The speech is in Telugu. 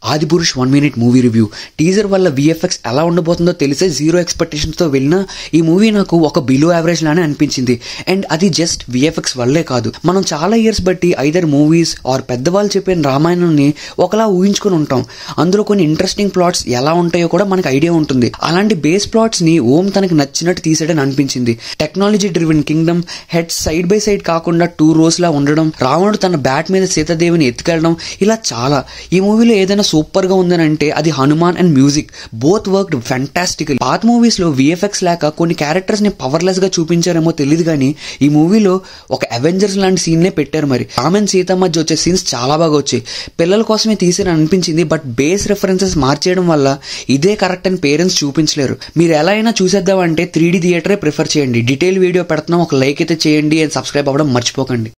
Adipurush one minute movie review teaser వల్ల విఎఫ్ఎక్స్ ఎలా ఉండబోతుందో తెలిసే జీరో ఎక్స్పెక్టేషన్స్తో వెళ్ళినా ఈ మూవీ నాకు ఒక బిలో యావరేజ్ లానే అనిపించింది అండ్ అది జస్ట్ విఎఫ్ఎక్స్ వల్లే కాదు మనం చాలా ఇయర్స్ బట్టి ఐదర్ మూవీస్ ఆర్ పెద్దవాళ్ళు చెప్పిన రామాయణాన్ని ఒకలా ఊహించుకుని ఉంటాం అందులో కొన్ని ఇంట్రెస్టింగ్ ప్లాట్స్ ఎలా ఉంటాయో కూడా మనకు ఐడియా ఉంటుంది అలాంటి బేస్ ప్లాట్స్ ని ఓం తనకి నచ్చినట్టు తీసాడని అనిపించింది technology driven kingdom head side by side కాకుండా టూ రోస్ లా ఉండడం రావణుడు తన బ్యాట్ మీద సీతాదేవిని ఎత్తుకెళ్ళడం ఇలా చాలా ఈ మూవీలో ఏదైనా సూపర్ గా ఉందని అంటే అది Hanuman and music both work fantastic పాత మూవీస్ లో విఎఫ్ఎక్స్ లేక కొన్ని క్యారెక్టర్స్ ని పవర్లెస్ గా చూపించారేమో తెలియదు కానీ ఈ మూవీలో ఒక అవెంజర్స్ లాంటి సీన్ నే పెట్టారు మరి రామన్ సీత మధ్య వచ్చే సీన్స్ చాలా బాగా వచ్చాయి పిల్లల కోసమే తీసిన అనిపించింది బట్ బేస్ రెఫరెన్సెస్ మార్చేయడం వల్ల ఇదే కరెక్ట్ అని పేరెంట్స్ చూపించలేరు మీరు ఎలా అయినా చూసేద్దామంటే త్రీ డీ థియేటరే ప్రిఫర్ చేయండి డీటెయిల్ వీడియో పెడుతున్నాం ఒక లైక్ అయితే చేయండి అండ్ సబ్స్క్రైబ్ అవ్వడం మర్చిపోకండి